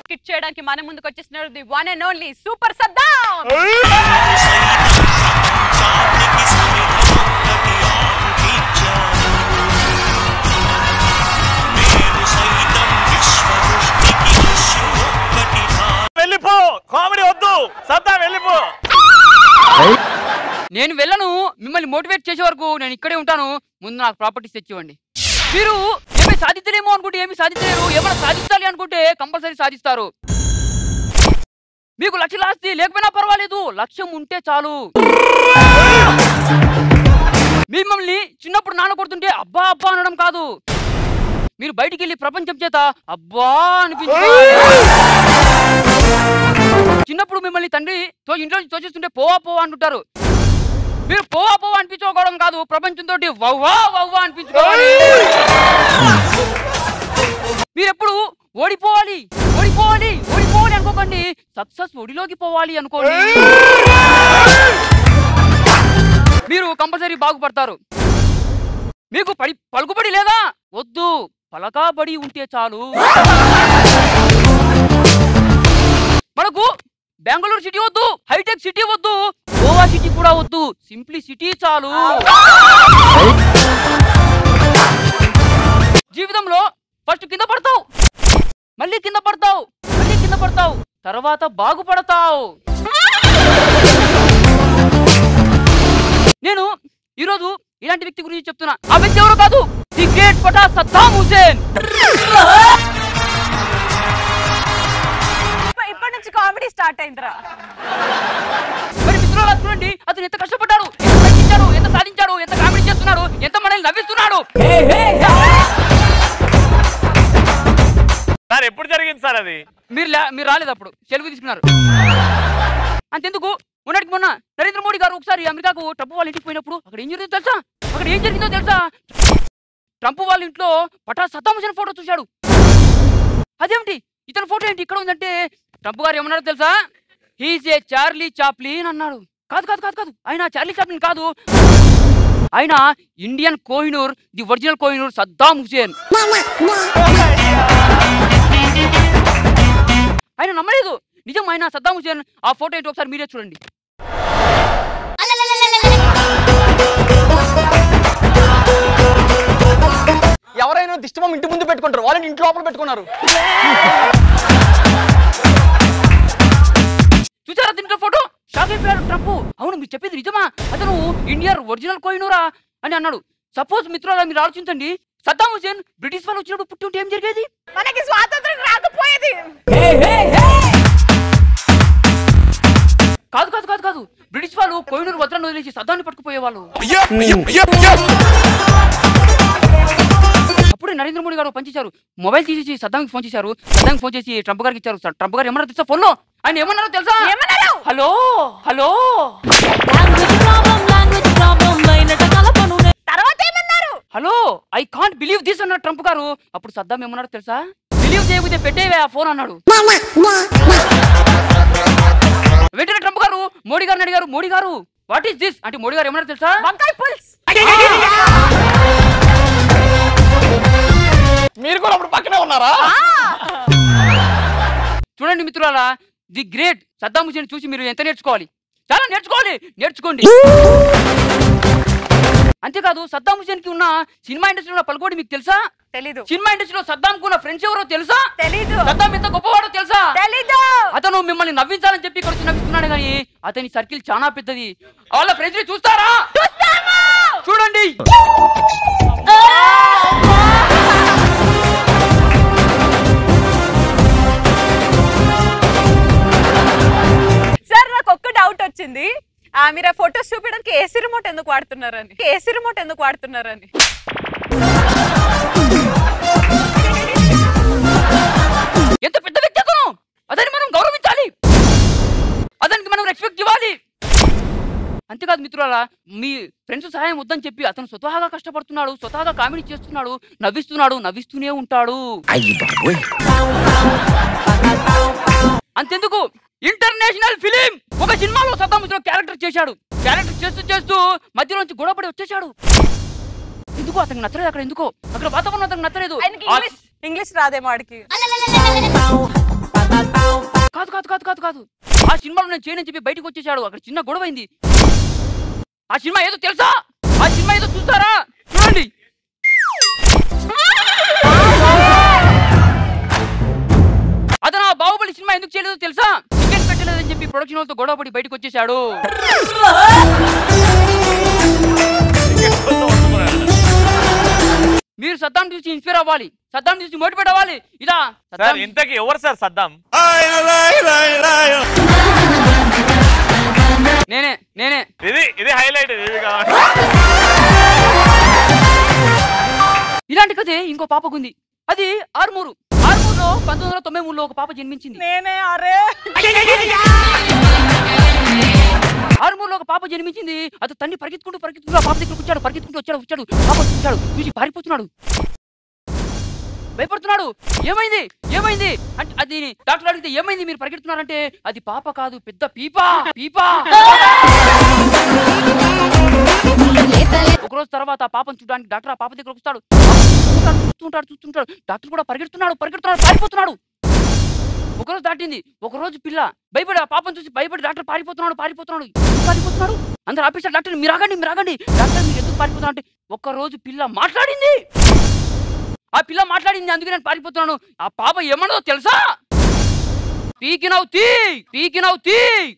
Kit చేయడానికి మన ముందుకు వచ్చేసినాడు the one and only super Saddam వెళ్ళిపో కామెడీ వద్దు సత్తా వెళ్ళిపో నేను వెళ్ళను మిమ్మల్ని మోటివేట్ చేసే వరకు నేను ఇక్కడే ఉంటాను ముందు నాకు ప్రాపర్టీస్ తెచ్చివ్వండి మీరు ఏమి సాధించలేమో అనుకుంటే ఏమి సాధించలేరు ఏమైనా సాధించాలి అనుకుంటే కంపల్సరీ సాధిస్తారు మీకు లక్షల ఆస్తి లేకపోయినా పర్వాలేదు లక్ష్యం ఉంటే చాలు మిమ్మల్ని చిన్నప్పుడు నాన్న కొడుతుంటే అబ్బా అబ్బా అనడం కాదు మీరు బయటికి వెళ్ళి ప్రపంచం చేత అబ్బా అనిపించుకోవాలి చిన్నప్పుడు మిమ్మల్ని తండ్రి తో ఇంట్లో నుంచి తోచేస్తుంటే పోవా పోవా అంటుంటారు మీరు పోవా పోవా అనిపించుకోవడం కాదు ప్రపంచంతో వవ్వా వవ్వా అనిపించుకోవాలి మీరు ఎప్పుడు ఓడిపోవాలి ఓడిపోవాలి ఓడిపోవాలి అనుకోకండి సక్సెస్ ఒడిలోకి పోవాలి అనుకోండి మీరు కంపల్సరీ బాగుపడతారు మీకు పడి పలుకుబడి లేదా వద్దు పలకాబడి ఉంటే చాలు మనకు బెంగళూరు సిటీ వద్దు హైటెక్ సిటీ వద్దు గోవా సిటీ కూడా వద్దు సింప్లీ సిటీ చాలు జీవితంలో ఫస్ట్ కింద పడతావు మళ్ళీ కింద పడతావు మళ్ళీ కింద పడతావు తర్వాత బాగుపడతావు నేను ఈరోజు ఇలాంటి వ్యక్తి గురించి చెప్తున్నా ఆ వ్యక్తి ఎవరు కాదు ది గ్రేట్ పటా సద్దాం హుసేన్ ఇప్ప- ఇప్పటి నుంచి కామెడీ స్టార్ట్ అయిందిరా మరి మిత్రులు చూడండి అతను ఎంత కష్టపడ్డాడు ఎంత ప్రయత్నించాడు ఎంత సాధించాడు ఎంత కామెడీ చేస్తున్నాడు ఎంత మనల్ని నవ్విస్తున్నాడు సార్ ఎప్పుడు జరిగింది సార్ అది మీరు లే- మీరు రాలేదు అప్పుడు సెలవు తీసుకున్నారు అంతెందుకు మొన్నటికి మొన్న నరేంద్ర మోడీ గారు ఒకసారి అమెరికాకు ట్రంప్ వాళ్ళ ఇంటికి పోయినప్పుడు అక్కడ ఏం జరిగిందో తెలుసా అక్కడ ఏం జరిగిందో తెలుసా ట్రంప్ వాళ్ళ ఇంట్లో పటా సద్దాం హుసేన్ ఫోటో చూశాడు అదేమిటి ఇతని ఫోటో ఏంటి ఇక్కడ ఉందంటే ట్రంప్ గారు ఏమన్నాడు తెలుసా హీస్ ఏ చార్లీ చాప్లిన్ అన్నాడు కాదు కాదు కాదు కాదు ఆయన చార్లీ చాప్లిన్ కాదు ఆయన Indian Kohinoor the original Kohinoor Saddam Hussain ఆయన నమ్మలేదు నిజం ఆయన సద్దాం హుసేన్ ఆ ఫోటో ఏంటి ఒకసారి మీరే చూడండి ఎవరైనా దిష్టమం ఇంటి ముందు పెట్టుకుంటారు వాళ్ళని ఇంటి లోపల పెట్టుకున్నారు చూసారా దీంట్లో ఫోటో షాక్ అయిపోయాడు ట్రంప్ అవును మీరు చెప్పేది నిజమా అతను ఇండియా ఒరిజినల్ కోహినూరా అని అన్నాడు సపోజ్ మిత్రుల మీరు ఆలోచించండి సద్దాం హుసేన్ బ్రిటిష్ వాళ్ళు వచ్చినప్పుడు పుట్టి ఉంటే ఏం జరిగేది మనకి స్వాతంత్రం రాకపోయేది కాదు కాదు కాదు కాదు బ్రిటిష్ వాళ్ళు కోహినూరు వజ్రాన్ని వదిలేసి సద్దాన్ని పట్టుకుపోయేవాళ్ళు అప్పుడే నరేంద్ర మోడీ గారు పనిచేశారు మొబైల్ తీసేసి సద్దాంకి ఫోన్ చేశారు సద్దాంకి ఫోన్ చేసి ట్రంప్ గారికి ఇచ్చారు ట్రంప్ గారు ఏమన్నారు తెలుసా ఫోన్ లో ఆయన ఏమన్నారో తెలుసా ఏమన్నారు? హలో హలో తర్వాత ఏమన్నారు hello I can't believe this అన్నాడు ట్రంప్ గారు అప్పుడు సద్దాం ఏమన్నాడు తెలుసా బిలీవ్ చేయకపోతే పెట్టేవే ఆ ఫోన్ అన్నాడు వెంటనే ట్రంప్ గారు మోడీ గారిని అడిగారు మోడీ గారు వాట్ ఈస్ దిస్ అంటే మోడీ గారు ఏమన్నారు తెలుసా వంకాయ పుల్స్ మీరు కూడా అప్పుడు పక్కనే ఉన్నారా చూడండి మిత్రులారా ది గ్రేట్ సద్దాం హుసేన్ చూసి మీరు ఎంత నేర్చుకోవాలి చాలా నేర్చుకోవాలి నేర్చుకోండి అంతేకాదు సద్దాం హుసేన్ కి ఉన్న సినిమా ఇండస్ట్రీలో ఉన్న పలుకోడి మీకు తెలుసా తెలీదు సినిమా ఇండస్ట్రీలో సద్దాంకు ఉన్న ఫ్రెండ్స్ ఎవరో తెలుసా తెలీదు సద్దాం ఎంత గొప్పవాడో తెలుసా తెలీదు అతను మిమ్మల్ని నవ్వించాలని చెప్పి ఇక్కడ వచ్చి నవ్విస్తున్నాడు కానీ అతని సర్కిల్ చాలా పెద్దది వాళ్ళ ఫ్రెండ్స్ ని చూస్తారా చూడండి సార్ నాకు ఒక్క డౌట్ వచ్చింది ఆ, మీరు ఆ ఫొటోస్ చూపించడానికి ఏసీ రిమోట్ ఎందుకు వాడుతున్నారని ఏసీ రిమోట్ ఎందుకు వాడుతున్నారని ఎంత పెద్ద వ్యక్తి అతను అతన్ని మనం గౌరవించాలి అతనికి మనం రెస్పెక్ట్ ఇవ్వాలి అంతేకాదు మిత్రులారా మీ ఫ్రెండ్స్ సహాయం వద్దని చెప్పి అతను స్వతహాగా కష్టపడుతున్నాడు స్వతహాగా కామెడీ చేస్తున్నాడు నవ్విస్తున్నాడు నవ్విస్తూనే ఉంటాడు అంతెందుకు ఇంటర్నేషనల్ ఫిలిం ఒక సినిమాలో సద్దాం హుసేన్ క్యారెక్టర్ చేశాడు క్యారెక్టర్ చేస్తూ చేస్తూ మధ్యలోంచి గొడవపడి వచ్చేశాడు ఎందుకు అతనికి నచ్చలేదు అక్కడ ఎందుకో అక్కడ వాతావరణం అతనికి నచ్చలేదు ఆయనకి ఆ- ఇంగ్లీష్ ఇంగ్లీష్ రాదేమో వాడికి కాదు కాదు కాదు కాదు కాదు ఆ సినిమాలో నేను చేయనని చెప్పి బయటకు వచ్చేసాడు అక్కడ చిన్న గొడవ అయింది ఆ సినిమా ఏదో తెలుసా ఆ సినిమా ఏదో చూస్తారా చూడండి అతను ఆ బాహుబలి సినిమా ఎందుకు చేయలేదో తెలుసా టికెట్ పెట్టలేదని చెప్పి ప్రొడక్షన్ వాళ్ళతో గొడవ పడి బయటకు వచ్చేసాడు మీరు సద్దాం చూసి ఇన్స్పైర్ అవ్వాలి సద్దాం చూసి మోటివేట్ అవ్వాలి ఇలా సార్ సద్దాం ఇంతకి ఎవరు సార్ సద్దాం నేనే నేనే ఇది ఇది హైలైట్ ఇది కావాలి ఇలాంటి కథే ఇంకో పాపకుంది అది ఆర్మూరు ఆర్మూరులో పంతొమ్మిది వందల తొంభై మూడులో ఒక పాప జన్మించింది నేనే అరే ఆర్మూరులో ఒక పాప జన్మించింది అది తండ్రి పరిగెత్తుకుంటూ పరిగెత్తుకుంటూ ఆ పాప దగ్గర వచ్చాడు పరిగెత్తుకుంటూ వచ్చాడు వచ్చాడు పాప వచ్చాడు చూసి పారిపోతున్నాడు భయపడుతున్నాడు ఏమైంది ఏమైంది అంటే అది డాక్టర్ అడిగితే ఏమైంది మీరు పరిగెడుతున్నారంటే అది పాప కాదు పెద్ద పీపా పీపా ఒక రోజు తర్వాత ఆ పాపను చూడడానికి డాక్టర్ ఆ పాప దగ్గర వస్తాడు చూస్తుంటాడు చూస్తుంటాడు చూస్తుంటాడు డాక్టర్ కూడా పరిగెడుతున్నాడు పరిగెడుతున్నాడు పారిపోతున్నాడు ఒక రోజు దాటింది ఒక రోజు పిల్ల భయపడి ఆ పాపను చూసి భయపడి డాక్టర్ పారిపోతున్నాడు పారిపోతున్నాడు ఎందుకు పారిపోతున్నాడు అందరు ఆపేశారు డాక్టర్ మీరు ఆగండి మీరు ఆగండి డాక్టర్ మీరు ఎందుకు పారిపోతున్నారు అంటే ఒక్క రోజు పిల్ల మాట్లాడింది ఆ పిల్ల మాట్లాడింది అందుకే నేను పారిపోతున్నాను ఆ పాప ఏమన్నదో తెలుసా పీకినవు తీ పీకినవు తీ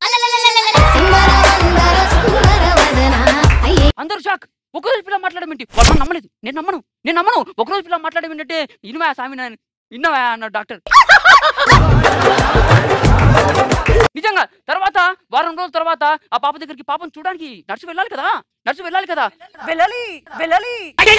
అందరూ షాక్ ఒకరోజు పిల్ల మాట్లాడమేంటి వాళ్ళు నమ్మలేదు నేను నమ్మను నేను నమ్మను ఒకరోజు పిల్ల మాట్లాడమేంటంటే ఇనుమా స్వామి నేను ఇన్నవా అన్నాడు డాక్టర్ నిజంగా తర్వాత వారం రోజుల తర్వాత ఆ పాప దగ్గరికి పాపం చూడడానికి నర్సు వెళ్ళాలి కదా నర్సు వెళ్ళాలి కదా వెళ్ళాలి వెళ్ళాలి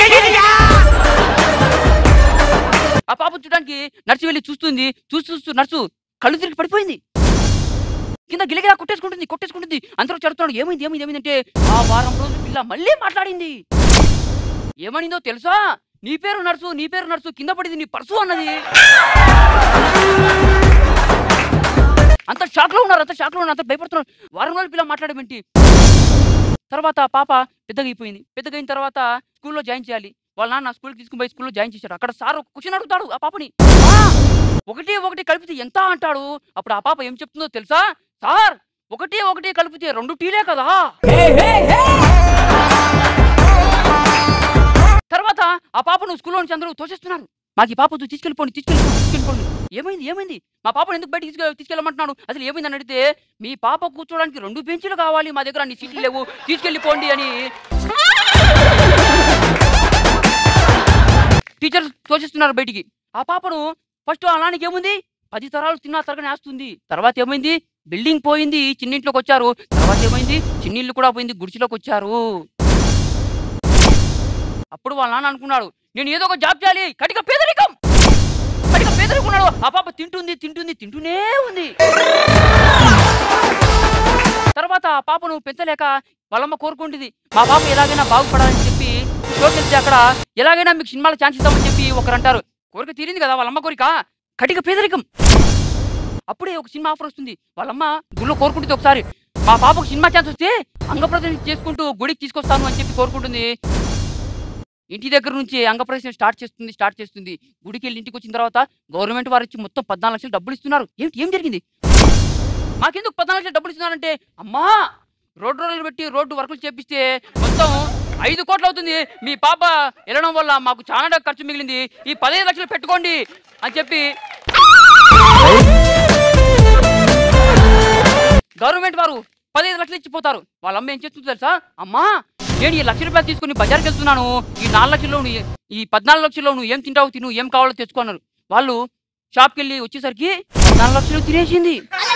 ఆ పాప చూడడానికి నర్సు వెళ్ళి చూస్తుంది చూస్తూ చూస్తూ నర్సు కళ్ళు తిరిగి పడిపోయింది కింద గిలగిలా కొట్టేసుకుంటుంది కొట్టేసుకుంటుంది అందరూ చెడుతున్నాడు ఏమైంది ఏమైంది ఏమైందంటే ఆ వారం రోజు పిల్ల మళ్ళీ మాట్లాడింది ఏమనిందో తెలుసా నీ పేరు నర్సు నీ పేరు నర్సు కింద పడింది నీ పర్సు అన్నది అంత షాక్ లో ఉన్నారు అంత షాక్ లో ఉన్నారు అంత భయపడుతున్నారు వారం రోజులు పిల్ల మాట్లాడమేంటి తర్వాత ఆ పాప పెద్దగా అయిపోయింది పెద్దగా అయిన తర్వాత స్కూల్లో జాయిన్ చేయాలి వాళ్ళ నాన్న స్కూల్కి తీసుకుని పోయి స్కూల్లో జాయిన్ చేశాడు అక్కడ సార్ ఒక క్వశ్చన్ అడుగుతాడు ఆ పాపని "ఆ, ఒకటి ఒకటి కలిపితే ఎంత అంటాడు అప్పుడు ఆ పాప ఏం చెప్తుందో తెలుసా సార్ ఒకటి ఒకటి కలిపితే రెండు టీలే కదా తర్వాత ఆ పాపను స్కూల్లో నుంచి అందరూ తోసేస్తున్నారు మాకు ఈ పాప వద్దు, తీసుకెళ్ళిపోండి తీసుకెళ్ళిపోండి తీసుకెళ్ళిపోండి ఏమైంది ఏమైంది మా పాపను ఎందుకు బయట తీసుకెళ్ళ తీసుకెళ్ళమంటున్నాడు అసలు ఏమైంది అని అడిగితే మీ పాప కూర్చోడానికి రెండు బెంచీలు కావాలి మా దగ్గర అన్ని సీట్లు లేవు తీసుకెళ్ళిపోండి అని టీచర్స్ తోచిస్తున్నారు బయటికి ఆ పాపను ఫస్ట్ ఆ నాన్నకి ఏముంది పది తరాలు తిన్నా తరగని ఆస్తుంది తర్వాత ఏమైంది బిల్డింగ్ పోయింది చిన్నింట్లోకి వచ్చారు తర్వాత ఏమైంది చిన్నిళ్ళు కూడా పోయింది గుడిసెలోకి వచ్చారు అప్పుడు వాళ్ళ నాన్న అనుకున్నాడు నేను ఏదో ఒక జాబ్ చేయాలి కటిక పేదరికం కటిక పేదరికున్నాడు ఆ పాప తింటుంది తింటుంది తింటూనే ఉంది తర్వాత ఆ పాపను పెంచలేక వాళ్ళమ్మ కోరుకుంటుంది మా పాప ఎలాగైనా బాగుపడాలని చెప్పి షోకి వెళ్తే అక్కడ ఎలాగైనా మీకు సినిమాలో ఛాన్స్ ఇద్దామని చెప్పి ఒకరు అంటారు కోరిక తీరింది కదా వాళ్ళమ్మ కోరిక కటిక పేదరికం అప్పుడే ఒక సినిమా ఆఫర్ వస్తుంది వాళ్ళమ్మ గుళ్ళో కోరుకుంటుంది ఒకసారి మా పాపకు సినిమా ఛాన్స్ వస్తే అంగప్రదర్శన చేసుకుంటూ గుడికి తీసుకొస్తాను అని చెప్పి కోరుకుంటుంది ఇంటి దగ్గర నుంచి అంగప్రదర్శన స్టార్ట్ చేస్తుంది స్టార్ట్ చేస్తుంది గుడికి వెళ్ళి ఇంటికి వచ్చిన తర్వాత గవర్నమెంట్ వారు ఇచ్చి మొత్తం పద్నాలుగు లక్షలు డబ్బులు ఇస్తున్నారు ఏంటి ఏం జరిగింది మాకెందుకు పద్నాలుగు లక్షలు డబ్బులు ఇస్తున్నారంటే అమ్మా రోడ్డు రోడ్లు పెట్టి రోడ్డు వర్కులు చేపిస్తే మొత్తం ఐదు కోట్లు అవుతుంది మీ పాప వెళ్ళడం వల్ల మాకు చాలా డబ్బు ఖర్చు మిగిలింది ఈ పదిహేను లక్షలు పెట్టుకోండి అని చెప్పి గవర్నమెంట్ వారు పదిహేను లక్షలు ఇచ్చిపోతారు వాళ్ళ అమ్మ ఏం చేస్తుందో తెలుసా అమ్మా నేను ఈ లక్ష రూపాయలు తీసుకుని బజార్కి వెళ్తున్నాను ఈ నాలుగు లక్షల్లో నువ్వు ఈ పద్నాలుగు లక్షల్లో నువ్వు ఏం తింటావు తిను ఏం కావాలో తెచ్చుకున్నారు వాళ్ళు షాప్కి వెళ్ళి వచ్చేసరికి పద్నాలుగు లక్షలు తినేసింది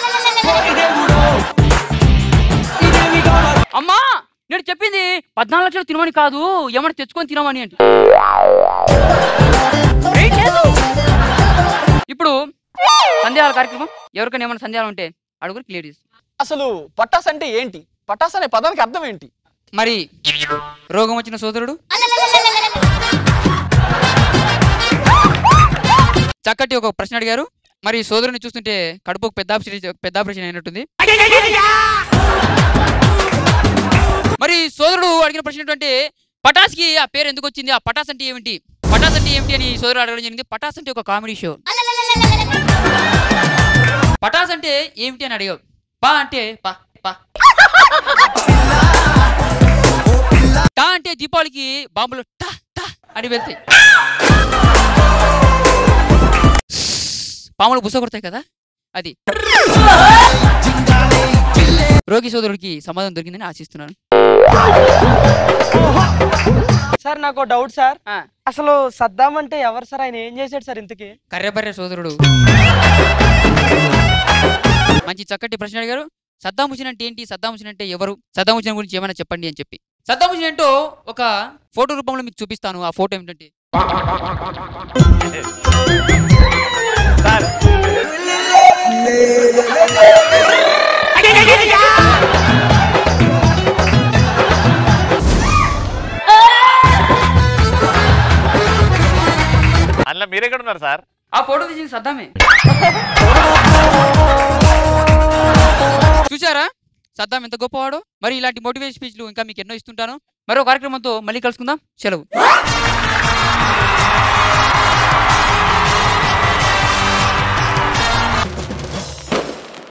అమ్మా నేను చెప్పింది పద్నాలుగు లక్షలు తినమని కాదు ఏమన్నా తెచ్చుకొని తినమని అంటే ఏం లేదు. ఇప్పుడు సందేహాల కార్యక్రమం ఎవరికైనా ఏమైనా సందేహాలు ఉంటే అడుగురు క్లియర్ చేసి అసలు పటాస్ అంటే ఏంటి పటాస్ అనే పదానికి అర్థం ఏంటి మరి రోగం వచ్చిన సోదరుడు చక్కటి ఒక ప్రశ్న అడిగారు మరి సోదరుని చూస్తుంటే కడుపుకు పెద్ద ఆపరేషన్ పెద్ద ఆపరేషన్ అయినట్టుంది మరి సోదరుడు అడిగిన ప్రశ్న ఏంటంటే పటాస్ కి ఆ పేరు ఎందుకు వచ్చింది ఆ పటాస్ అంటే ఏమిటి పటాస్ అంటే ఏమిటి అని సోదరుడు అడగడం జరిగింది పటాస్ అంటే ఒక కామెడీ షో పటాస్ అంటే ఏమిటి అని అడిగావు పా అంటే పా పా టా అంటే దీపావళికి బాంబులు టా టా అని వెళ్తాయి పాములు బుస కొడతాయి కదా అది రోగి సోదరుడికి సమాధానం దొరికిందని ఆశిస్తున్నాను సార్ నాకు ఓ డౌట్ సార్ ఆ. అసలు సద్దాం అంటే ఎవరు సార్ ఆయన ఏం చేశాడు సార్ ఇంతకి కర్రెబర్రె సోదరుడు మంచి చక్కటి ప్రశ్న అడిగారు సద్దాం హుసేన్ అంటే ఏంటి సద్దాం హుసేన్ అంటే ఎవరు సద్దాం హుసేన్ గురించి ఏమైనా చెప్పండి అని చెప్పి సద్దాం హుసేన్ ఏంటో ఒక ఫోటో రూపంలో మీకు చూపిస్తాను ఆ ఫోటో ఏమిటంటే సార్ అందులో మీరెక్కడ ఉన్నారు సార్ ఆ ఫోటో తీసింది సద్దామే చూసారా సద్దాం ఎంత గొప్పవాడో మరి ఇలాంటి మోటివేషన్ స్పీచ్లు ఇంకా మీకు ఎన్నో ఇస్తుంటాను మరో కార్యక్రమంతో మళ్ళీ కలుసుకుందాం సెలవు